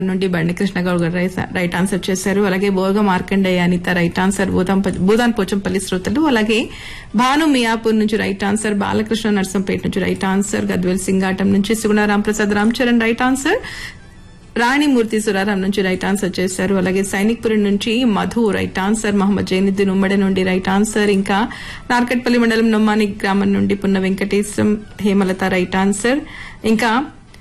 నుండి బండి కృష్ణ గౌడ్ గారు రైట్- రైట్ ఆన్సర్ చేశారు అలాగే బోర్గ మార్కండేయ అనిత రైట్ ఆన్సర్ భూదాం- భూదాన్ పోచంపల్లి శ్రోతలు అలాగే భాను మియాపూర్ నుంచి రైట్ ఆన్సర్ బాలకృష్ణ నర్సంపేట నుంచి రైట్ ఆన్సర్ గద్వేల్ సింగాటం నుంచి సుగుణారాం ప్రసాద్ రామ్ చరణ్ రైట్ ఆన్సర్ రాణిమూర్తి సురారాం నుంచి రైట్ ఆన్సర్ చేశారు అలాగే సైనిక్పురం నుంచి మధు రైట్ ఆన్సర్ మహమ్మద్ జైనుద్దీన్ ఉమ్మడి నుండి రైట్ ఆన్సర్ ఇంకా నార్కట్పల్లి మండలం నొమ్మాని గ్రామం నుండి పున్న వెంకటేశం హేమలత రైట్ ఆన్సర్ ఇంకా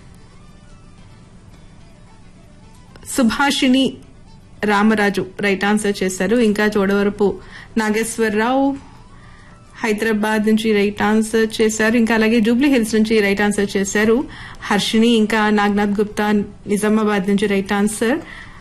సుభాషిణి రామరాజు రైట్ ఆన్సర్ చేశారు ఇంకా చోడవరపు నాగేశ్వరరావు హైదరాబాద్ నుంచి రైట్ ఆన్సర్ చేశారు ఇంకా అలాగే జూబ్లీ హిల్స్ నుంచి రైట్ ఆన్సర్ చేశారు హర్షిని ఇంకా నాగ్నాథ్ గుప్తా నిజామాబాద్ నుంచి right answer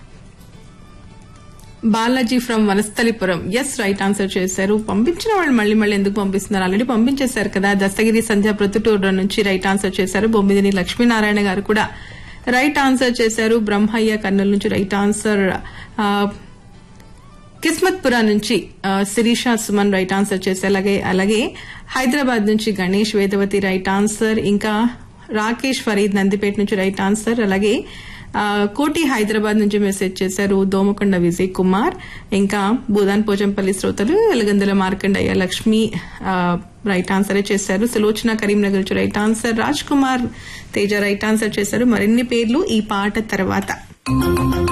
Balaji from Vanasthalipuram yes right answer చేశారు పంపించిన వాళ్ళు మళ్ళీ మళ్ళీ ఎందుకు పంపిస్తున్నారు ఆల్రెడీ పంపించేశారు కదా దస్తగిరి సంధ్య ప్రొద్దుటూరు నుంచి రైట్ ఆన్సర్ చేశారు బొమ్మిదిని లక్ష్మీనారాయణ గారు కూడా రైట్ ఆన్సర్ చేశారు బ్రహ్మయ్య కర్నూలు నుంచి రైట్ ఆన్సర్ ఆ, కిస్మత్పురా నుంచి ఆ, శిరీష సుమన్ రైట్ ఆన్సర్ చేశారు అలాగే అలాగే హైదరాబాద్ నుంచి గణేష్ వేదవతి రైట్ ఆన్సర్ ఇంకా రాకేష్ ఫరీద్ నందిపేట నుంచి రైట్ ఆన్సర్ అలాగే ఆ, కోటి హైదరాబాద్ నుంచి మెసేజ్ చేశారు దోమకొండ విజయ్ కుమార్ ఇంకా భూదాన్ పోచంపల్లి శ్రోతలు ఎలగందుల మార్కండయ్య లక్ష్మి ఆ, రైట్ ఆన్సరే చేశారు సులోచన కరీంనగర్ నుంచి right answer Raj Kumar Teja right answer చేశారు మరిన్ని పేర్లు ఈ పాట తర్వాత